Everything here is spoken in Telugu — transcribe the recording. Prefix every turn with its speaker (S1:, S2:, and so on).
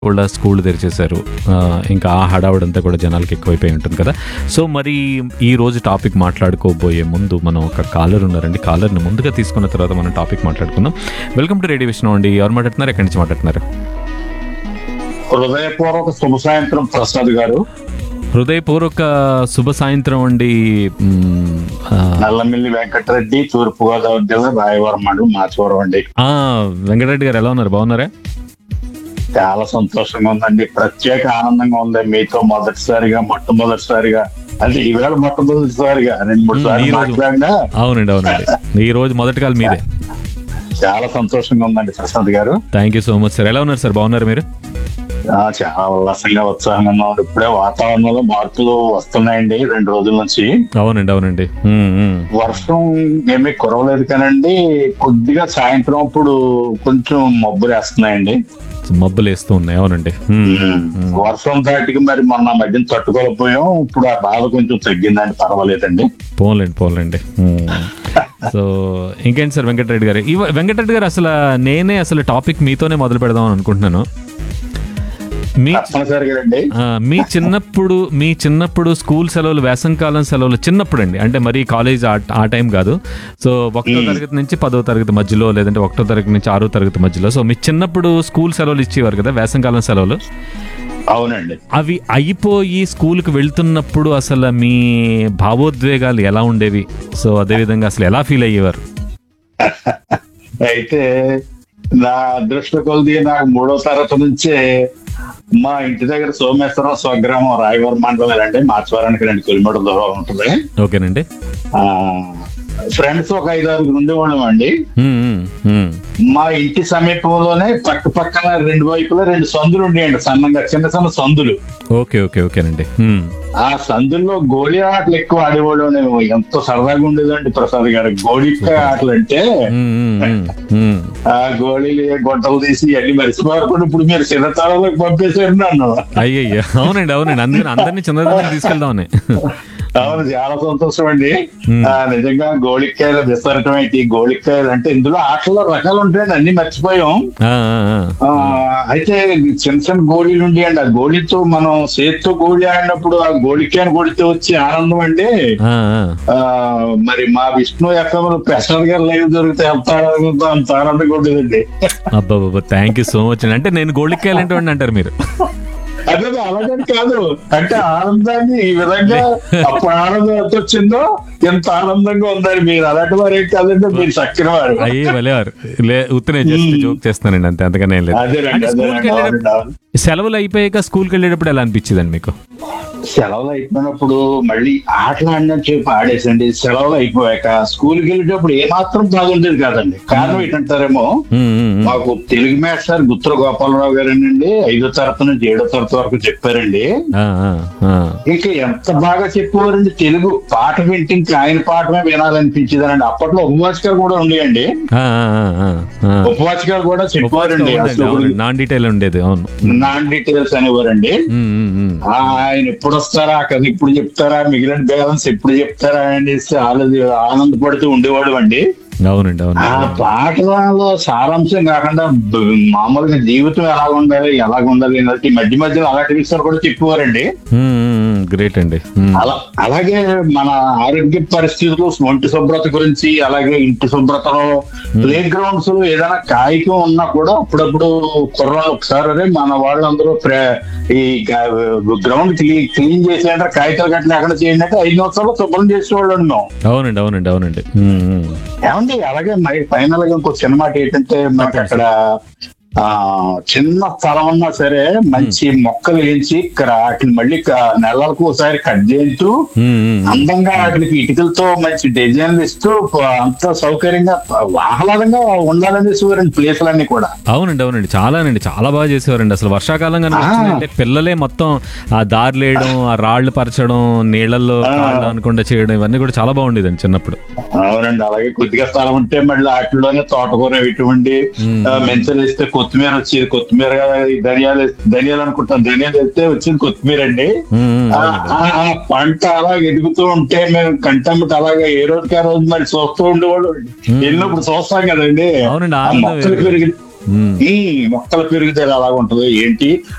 S1: కూడా స్కూల్ తెరిచేశారు ఆ, ఇంకా ఆ హడావుడంతా కూడా జనాలకి ఎక్కువైపోయి ఉంటుంది కదా సో మరి ఈ రోజు టాపిక్ మాట్లాడుకోబోయే ముందు మనం ఒక కాలర్ ఉన్నారండి కాలర్ని ముందుగా తీసుకున్న తర్వాత మనం టాపిక్ మాట్లాడుకుందాం వెల్కమ్ టు రేడియో విష్ణు అండి ఎవరు మాట్లాడుతున్నారు ఎక్కడి నుంచి మాట్లాడుతున్నారు
S2: హృదయపూర్వక శుభ సాయంత్రం ప్రసాద్ గారు
S1: హృదయపూర్వక శుభ సాయంత్రం అండి మ్, ఆ,
S2: నల్లమిల్లి వెంకటరెడ్డి తూర్పు గోదావరి జిల్లా రాయవరం మండలం మాచవరం అండి
S1: ఆ, వెంకటరెడ్డి గారు ఎలా ఉన్నారు బాగున్నారా
S2: చాలా సంతోషంగా ఉందండి ప్రత్యేక ఆనందంగా ఉంది మీతో మొదటిసారిగా మొట్టమొదటిసారిగా అంటే ఈవేళ మొట్టమొదటిసారిగా రెండు మూడు
S1: ఈ
S2: సార్లు
S1: రోజు.
S2: మాట్లాడినా
S1: అవునండి అవునండి ఈ రోజు మొదటి కాల్ మీదే
S2: చాలా సంతోషంగా ఉందండి Prasad garu
S1: thank you so much sir ఎలా ఉన్నారు సార్ బాగున్నారు మీరు
S2: ఆ, చాలా ఉల్లాసంగా ఉత్సాహంగా ఉన్నాం ఇప్పుడే వాతావరణంలో మార్పులు వస్తున్నాయండి రెండు రోజుల నుంచి
S1: అవునండి అవునండి మ్, మ్.
S2: వర్షం ఏమీ కురవలేదు కానండి కొద్దిగా సాయంత్రం అప్పుడు కొంచెం మబ్బులు వేస్తున్నాయండి
S1: మబ్బులు వేస్తూ ఉన్నాయి అవునండి మ్.
S2: వర్షం దాటికి మరి మొన్న మధ్యన తట్టుకోలేకపోయాం ఇప్పుడు ఆ బాధ కొంచెం తగ్గిందండి పర్వాలేదండి
S1: పోలేండి పోలేండి సో ఇంకేంటి సార్ వెంకటరెడ్డి గారు ఇవ వెంకటరెడ్డి గారు అసలు నేనే అసలు టాపిక్ మీతోనే మొదలు పెడదాం అని అనుకుంటున్నాను మీ
S2: తప్పనిసరిగా అండి
S1: ఆ, మీ చిన్నప్పుడు మీ చిన్నప్పుడు స్కూల్ సెలవులు వేసంకాలం సెలవులు చిన్నప్పుడు అండి అంటే మరి కాలేజ్ ఆ ఆ టైం కాదు సో ఒకటో తరగతి నుంచి పదో తరగతి మధ్యలో లేదంటే ఒకటో తరగతి నుంచి ఆరో తరగతి మధ్యలో సో మీ చిన్నప్పుడు స్కూల్ సెలవులు ఇచ్చేవారు కదా వేసంకాలం సెలవులు
S2: అవునండి
S1: అవి అయిపోయి స్కూల్కి వెళ్తున్నప్పుడు అసలు మీ భావోద్వేగాలు ఎలా ఉండేవి సో అదేవిధంగా అసలు ఎలా ఫీల్ అయ్యేవారు
S2: అయితే నా అదృష్ట కొలది నాకు మూడో తరగతి నుంచే మా ఇంటి దగ్గర సోమేశ్వరం స్వగ్రామం రాయవరం మండలం అండి మార్చవరానికి రెండు కిలోమీటర్ల దూరం ఉంటుంది
S1: ఓకేనండి
S2: ఆ ఫ్రెండ్స్ ఒక ఐదు ఆరుగురు ఉండేవాళ్ళం అండి
S1: ఉమ్, ఉమ్, ఉమ్.
S2: మా ఇంటి సమీపంలోనే పక్క పక్కన రెండు వైపులా రెండు సందులు ఉండేయండి సన్నంగా చిన్న చిన్న సందులు
S1: ఓకే ఓకే ఓకేనండి ఉమ్.
S2: ఆ సందుల్లో గోళీ ఆటలు ఎక్కువ ఆడేవాళ్ళు ఎంతో సరదాగా ఉండేదండి ప్రసాద్ గారు గోళికాయ ఆటలు అంటే
S1: ఉమ్, ఉమ్, ఉమ్, ఉమ్.
S2: ఆ గోళీలు గొట్టలు తీసి అన్ని మర్చిపోకుండా ఇప్పుడు మీరు చిన్నతనంలోకి పంపేశారు నన్ను
S1: అయ్యయ్యో అవునండి అవునండి అందుకని అందరినీ చిన్నదాన్ని తీసుకెళ్దామని
S2: అవును చాలా సంతోషం అండి
S1: Hmm.
S2: ఆ, నిజంగా గోళికాయలు విసరటం ఏంటి గోళికాయలు అంటే ఇందులో ఆటల్లో రకాలు ఉంటాయండి అన్ని మర్చిపోయాం
S1: ఆ, ఆ, ఆ.
S2: ఆ, అయితే చిన్న చిన్న గోళీలు ఉండేయండి ఆ గోళీతో మనం చేతితో గోళీ ఆడినప్పుడు ఆ గోళికాయని కొడితే వచ్చే ఆనందం అండి
S1: ఆ, ఆ.
S2: ఆ మరి మా విష్ణు ఎఫ్ఎం ప్రసాద్ గారు లైవ్ దొరికితే ఎంత ఆనందంగా అంత ఆనందంగా ఉండేదండి
S1: అబ్బాబాబా థ్యాంక్ యూ సో మచ్ అండి అంటే నేను గోళ్ళెక్కాలంటే అంటారు మీరు
S2: అదే అలాగని కాదు అంటే ఆనందాన్ని ఈ విధంగా అప్పుడు ఆనందం ఎంత వచ్చిందో ఎంత ఆనందంగా ఉందని మీరు అలాంటి వారు ఏం కాదంటే మీరు చక్కిన వారు
S1: అయ్యే వెళ్ళేవారు లే ఉత్తనే జస్ట్ జోక్ చేస్తానండి అంతే అంతకనే ఏం లేదు
S2: అదేనండి
S1: అంటే స్కూల్కి
S2: అదేనండి
S1: వెళ్ళేటప్పుడు
S2: అవునండి, అవును.
S1: సెలవులు అయిపోయాక స్కూల్కి వెళ్ళేటప్పుడు ఎలా అనిపించిందండి మీకు
S2: సెలవులు అయిపోయినప్పుడు మళ్ళీ ఆటలు ఆడినట్టు చెప్పి ఆడేసండి సెలవులు అయిపోయాక స్కూల్కి వెళ్ళేటప్పుడు ఏమాత్రం బాగుండేది కాదండి కారణం ఏంటంటారేమో
S1: ఉమ్, ఉమ్, ఉమ్.
S2: మాకు తెలుగు మాస్టర్ గుత్తుల గోపాలరావు గారేనండి ఐదో తరగతి నుంచి ఏడో తరగతి వరకు చెప్పారండి
S1: ఆ, ఆ, ఆ.
S2: ఇంకా ఎంత బాగా చెప్పేవారండి తెలుగు పాట వింటే ఇంకా ఆయన పాఠమే వినాలనిపించేదండి అప్పట్లో ఉపవాచకాలు కూడా ఉండేయండి
S1: ఆ, ఆ, ఆ, ఆ, ఆ.
S2: ఉపవాచకాలు కూడా చెప్పారండి
S1: అవునండి,
S2: అసలు
S1: అవునండి. నాన్ డీటెయిల్ ఉండేది అవును
S2: నాన్ డీటెయిల్స్ అనేవారండి
S1: ఉమ్, ఉమ్, ఉమ్.
S2: ఆ, ఆయన ఎప్పుడు వస్తారా కథ ఇప్పుడు చెప్తారా మిగిలిన బ్యాలెన్స్ ఎప్పుడు చెప్తారా అనేసి ఆలోచి ఆనందపడుతూ ఉండేవాడు అండి
S1: అవునండి అవును
S2: ఆ పాటలలో సారాంశం కాకుండా బ- మామూలుగా జీవితం ఎలా ఉండాలి ఎలాగ ఉండాలి అనేది ఈ మధ్య మధ్యలో అలాంటి విషయాలు కూడా చెప్పేవారండి
S1: గ్రేట్ అండి ఉమ్.
S2: అలా అలాగే మన ఆరోగ్య పరిస్థితులు ఒంటి శుభ్రత గురించి అలాగే ఇంటి శుభ్రతలో ప్లే గ్రౌండ్స్ లో ఏదైనా కాగితం ఉన్నా కూడా అప్పుడప్పుడు కుర్రాలు ఒకసారి అరే మన వాళ్ళందరూ ప్రే- ఈ గ్రౌండ్ క్లీన్ చేసేయండి కాగితాలు గట్ల ఎక్కడ చేయండి అంటే ఐదు నిమిషాలు శుభ్రం చేసేవాళ్ళు ఉన్నాం
S1: అవునండి అవునండి అవునండి ఉమ్, ఉమ్.
S2: ఏమండి అలాగే మరి ఫైనల్ గా ఇంకో చిన్న మాట ఏంటంటే మనకి అక్కడ ఆ చిన్న స్థలం ఉన్నా సరే మంచి మొక్కలు వేయించి ఇక్కడ వాటిని మళ్ళీ క- నెలలకు ఒకసారి కట్ చేస్తూ
S1: ఉమ్, ఉమ్.
S2: అందంగా వాటికి ఇటుకలతో మంచి డిజైన్లు ఇస్తూ ప- అంత సౌకర్యంగా ప- ఆహ్లాదంగా ఉండాలని చూడండి ప్లేసులన్నీ కూడా
S1: అవునండి అవునండి చాలానండి చాలా బాగా చేసేవారండి అసలు వర్షాకాలం కనుక
S2: ఆ.
S1: వచ్చిందంటే పిల్లలే మొత్తం ఆ దారిలేయడం ఆ రాళ్లు పరచడం నీళ్ళల్లో కాళ్ళు అనుకుండా చేయడం ఇవన్నీ కూడా చాలా బాగుండేదండి చిన్నప్పుడు
S2: అవునండి అలాగే కొద్దిగా స్థలం ఉంటే మళ్ళీ వాటిలోనే తోటకూర ఇటువంటి
S1: మ్మ్.
S2: మెంతులు వేస్తే కొత్తిమీర వచ్చేది కొత్తిమీర ఈ ధనియాలు వేస్తే- ధనియాలు అనుకుంటాం ధనియాలు వేస్తే వచ్చింది కొత్తిమీర అండి
S1: ఉమ్, ఉమ్,
S2: ఆ ఆ- ఆ పంట అలా ఎదుగుతూ ఉంటే మేము కంటమ్మట అలాగా ఏ రోజుకి ఆ రోజు మరి చూస్తూ ఉండేవాడు వెళ్ళినప్పుడు చూస్తాం కదండి
S1: అవునండి,
S2: ఆ
S1: ఆనందం
S2: మొక్కలు
S1: వేరు.
S2: పెరిగి
S1: మ్మ్.
S2: ఈ మొక్కల పెరుగుదల ఎలా ఉంటుందో ఏంటి